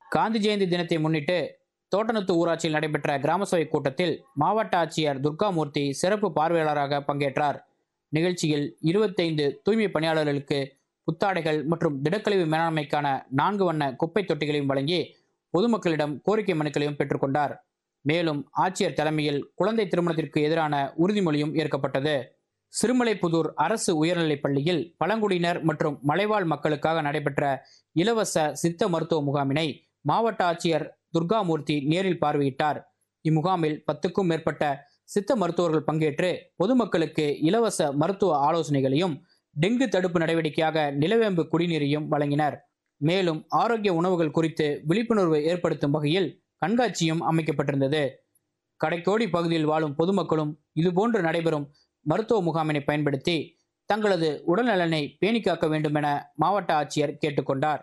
காந்தி ஜெயந்தி தினத்தை முன்னிட்டு தோட்டநத்து ஊராட்சியில் நடைபெற்ற கிராம சபை கூட்டத்தில் மாவட்ட ஆட்சியர் துர்காமூர்த்தி சிறப்பு பார்வையாளராக பங்கேற்றார் நிகழ்ச்சியில் இருபத்தைந்து தூய்மை பணியாளர்களுக்கு புத்தாடைகள் மற்றும் திடக்கழிவு மேலாண்மைக்கான நான்கு வண்ண குப்பை தொட்டிகளையும் வழங்கி பொதுமக்களிடம் கோரிக்கை மனுக்களையும் பெற்றுக்கொண்டார் மேலும் ஆட்சியர் தலைமையில் குழந்தை திருமணத்திற்கு எதிரான உறுதிமொழியும் ஏற்கப்பட்டது சிறுமலைப்புதூர் அரசு உயர்நிலைப் பள்ளியில் பழங்குடியினர் மற்றும் மலைவாழ் மக்களுக்காக நடைபெற்ற இலவச சித்த மருத்துவ முகாமினை மாவட்ட ஆட்சியர் துர்காமூர்த்தி நேரில் பார்வையிட்டார் இம்முகாமில் பத்துக்கும் மேற்பட்ட சித்த மருத்துவர்கள் பங்கேற்று பொதுமக்களுக்கு இலவச மருத்துவ ஆலோசனைகளையும் டெங்கு தடுப்பு நடவடிக்கையாக நிலவேம்பு குடிநீரையும் வழங்கினர் மேலும் ஆரோக்கிய உணவுகள் குறித்து விழிப்புணர்வு ஏற்படுத்தும் வகையில் கண்காட்சியும் அமைக்கப்பட்டிருந்தது கடைக்கோடி பகுதியில் வாழும் பொதுமக்களும் இதுபோன்று நடைபெறும் மருத்துவ முகாமினை பயன்படுத்தி தங்களது உடல்நலனை பேணி காக்க வேண்டும் என மாவட்ட ஆட்சியர் கேட்டுக்கொண்டார்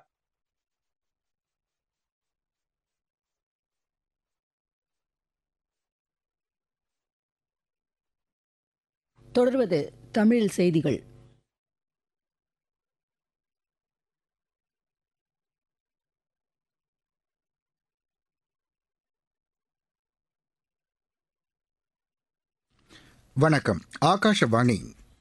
தொடர்வது தமிழ் செய்திகள் வணக்கம் ஆகாஷவாணி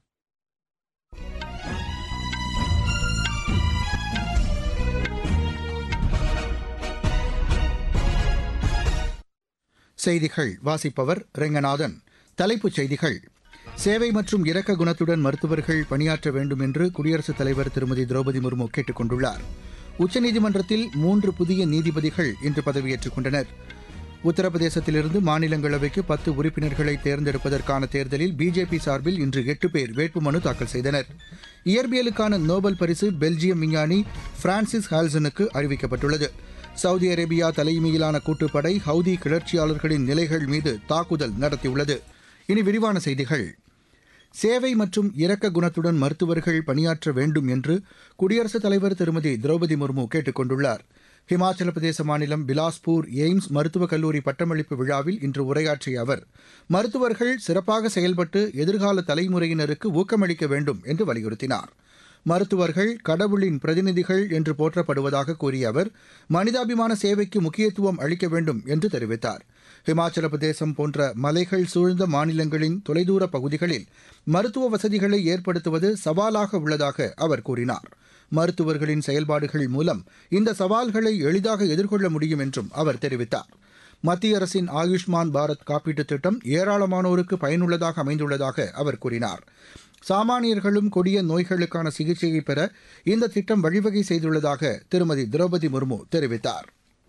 செய்திகள் வாசிப்பவர் ரெங்கநாதன் தலைப்புச் செய்திகள் சேவை மற்றும் இரக்க குணத்துடன் மருத்துவர்கள் பணியாற்ற வேண்டும் என்று குடியரசுத் தலைவர் திருமதி திரௌபதி முர்மு கேட்டுக் கொண்டுள்ளார் உச்சநீதிமன்றத்தில் மூன்று புதிய நீதிபதிகள் இன்று பதவியேற்றுக் கொண்டனர் உத்தரப்பிரதேசத்திலிருந்து மாநிலங்களவைக்கு பத்து உறுப்பினர்களை தேர்ந்தெடுப்பதற்கான தேர்தலில் பிஜேபி சார்பில் இன்று எட்டு பேர் வேட்புமனு தாக்கல் செய்தனர் இயற்பியலுக்கான நோபல் பரிசு பெல்ஜியம் விஞ்ஞானி பிரான்சிஸ் ஹால்சனுக்கு அறிவிக்கப்பட்டுள்ளது சவுதி அரேபியா தலைமையிலான கூட்டுப்படை ஹவுதி கிளர்ச்சியாளர்களின் நிலைகள் மீது தாக்குதல் நடத்தியுள்ளது இனி விரிவான செய்திகள் சேவை மற்றும் இரக்க குணத்துடன் மருத்துவர்கள் பணியாற்ற வேண்டும் என்று குடியரசுத் தலைவர் திருமதி திரௌபதி முர்மு கேட்டுக் கொண்டுள்ளார் ஹிமாச்சல பிரதேச மாநிலம் பிலாஸ்பூர் எய்ம்ஸ் மருத்துவக் கல்லூரி பட்டமளிப்பு விழாவில் இன்று உரையாற்றிய அவர் மருத்துவர்கள் சிறப்பாக செயல்பட்டு எதிர்கால தலைமுறையினருக்கு ஊக்கமளிக்க வேண்டும் என்று வலியுறுத்தினார் மருத்துவர்கள் கடவுளின் பிரதிநிதிகள் என்று போற்றப்படுவதாக கூறிய அவர் மனிதாபிமான சேவைக்கு முக்கியத்துவம் அளிக்க வேண்டும் என்று தெரிவித்தார் ஹிமாச்சல பிரதேசம் போன்ற மலைகள் சூழ்ந்த மாநிலங்களின் தொலைதூர பகுதிகளில் மருத்துவ வசதிகளை ஏற்படுத்துவது சவாலாக உள்ளதாக அவர் கூறினார் மருத்துவர்களின் செயல்பாடுகள் மூலம் இந்த சவால்களை எளிதாக எதிர்கொள்ள முடியும் என்றும் அவர் தெரிவித்தார் மத்திய அரசின் ஆயுஷ்மான் பாரத் காப்பீட்டுத் திட்டம் ஏராளமானோருக்கு பயனுள்ளதாக அமைந்துள்ளதாக அவர் கூறினார் சாமானியர்களும் கொடிய நோய்களுக்கான சிகிச்சையை பெற இந்த திட்டம் வழிவகை செய்துள்ளதாக திருமதி திரௌபதி முர்மு தெரிவித்தார்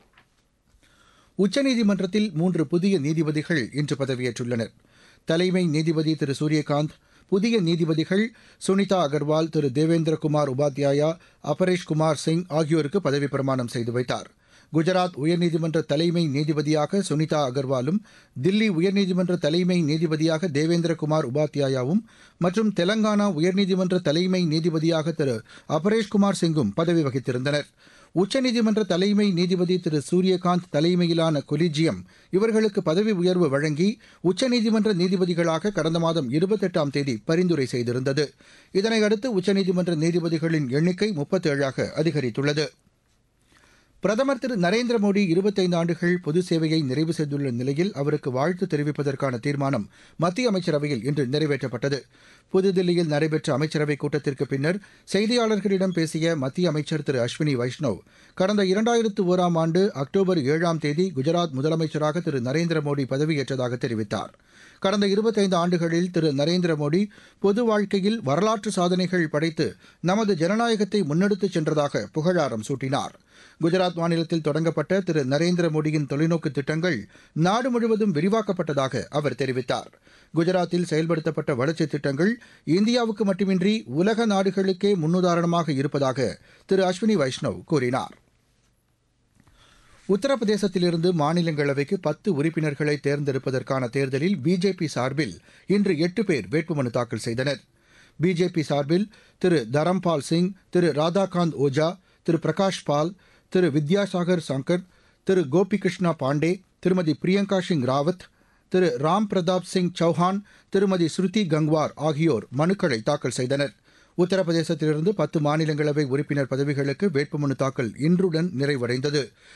உச்சநீதிமன்றத்தில் மூன்று புதிய நீதிபதிகள் இன்று பதவியேற்றுள்ளனர் தலைமை நீதிபதி திரு சூரியகாந்த் புதிய நீதிபதிகள் சுனிதா அகர்வால் திரு தேவேந்திரகுமார் உபாத்யாயா அபரேஷ் குமார் சிங் ஆகியோருக்கு பதவி பிரமாணம் செய்து வைத்தார் குஜராத் உயர்நீதிமன்ற தலைமை நீதிபதியாக சுனிதா அகர்வாலும் தில்லி உயர்நீதிமன்ற தலைமை நீதிபதியாக தேவேந்திரகுமார் உபாத்யாயாவும் மற்றும் தெலங்கானா உயர்நீதிமன்ற தலைமை நீதிபதியாக திரு அபரேஷ் குமார் சிங்கும் பதவி வகித்திருந்தனர் உச்சநீதிமன்ற தலைமை நீதிபதி திரு சூரியகாந்த் தலைமையிலான கொலிஜியம் இவர்களுக்கு பதவி உயர்வு வழங்கி உச்சநீதிமன்ற நீதிபதிகளாக கடந்த மாதம் இருபத்தெட்டாம் தேதி பரிந்துரை செய்திருந்தது இதனையடுத்து உச்சநீதிமன்ற நீதிபதிகளின் எண்ணிக்கை முப்பத்தேழாக அதிகரித்துள்ளது பிரதமர் திரு நரேந்திர மோடி இருபத்தைந்து ஆண்டுகள் பொது சேவையை நிறைவு செய்துள்ள நிலையில் அவருக்கு வாழ்த்து தெரிவிப்பதற்கான தீர்மானம் மத்திய அமைச்சரவையில் இன்று நிறைவேற்றப்பட்டது புதுதில்லியில் நடைபெற்ற அமைச்சரவைக் கூட்டத்திற்கு பின்னர் செய்தியாளர்களிடம் பேசிய மத்திய அமைச்சர் திரு அஸ்வினி வைஷ்ணவ் கடந்த இரண்டாயிரத்து ஓராம் ஆண்டு அக்டோபர் ஏழாம் தேதி குஜராத் முதலமைச்சராக திரு நரேந்திர மோடி பதவியேற்றதாக தெரிவித்தார் கடந்த இருபத்தைந்து ஆண்டுகளில் திரு நரேந்திர மோடி பொது வாழ்க்கையில் வரலாற்று சாதனைகள் படைத்து நமது ஜனநாயகத்தை முன்னெடுத்துச் சென்றதாக புகழாரம் சூட்டினார் குஜராத் மாநிலத்தில் தொடங்கப்பட்ட திரு நரேந்திர மோடியின் தொலைநோக்கு திட்டங்கள் நாடு முழுவதும் விரிவாக்கப்பட்டதாக அவர் தெரிவித்தார் குஜராத்தில் செயல்படுத்தப்பட்ட வளர்ச்சித் திட்டங்கள் இந்தியாவுக்கு மட்டுமின்றி உலக நாடுகளுக்கே முன்னுதாரணமாக இருப்பதாக திரு அஸ்வினி வைஷ்ணவ் கூறினார் உத்தரப்பிரதேசத்திலிருந்து மாநிலங்களவைக்கு பத்து உறுப்பினர்களை தேர்ந்தெடுப்பதற்கான தேர்தலில் பிஜேபி சார்பில் இன்று எட்டு பேர் வேட்புமனு தாக்கல் செய்தனர் பிஜேபி சார்பில் திரு தரம்பால் சிங் திரு ராதாகாந்த் ஓஜா திரு பிரகாஷ் பால் திரு வித்யாசாகர் சங்கர் திரு கோபிகிருஷ்ணா பாண்டே திருமதி பிரியங்கா சிங் ராவத் திரு ராம் பிரதாப் சிங் சௌஹான் திருமதி ஸ்ருதி கங்வார் ஆகியோர் மனுக்களை தாக்கல் செய்தனர் உத்தரப்பிரதேசத்திலிருந்து பத்து மாநிலங்களவை உறுப்பினர் பதவிகளுக்கு வேட்புமனு தாக்கல் இன்றுடன் நிறைவடைந்தது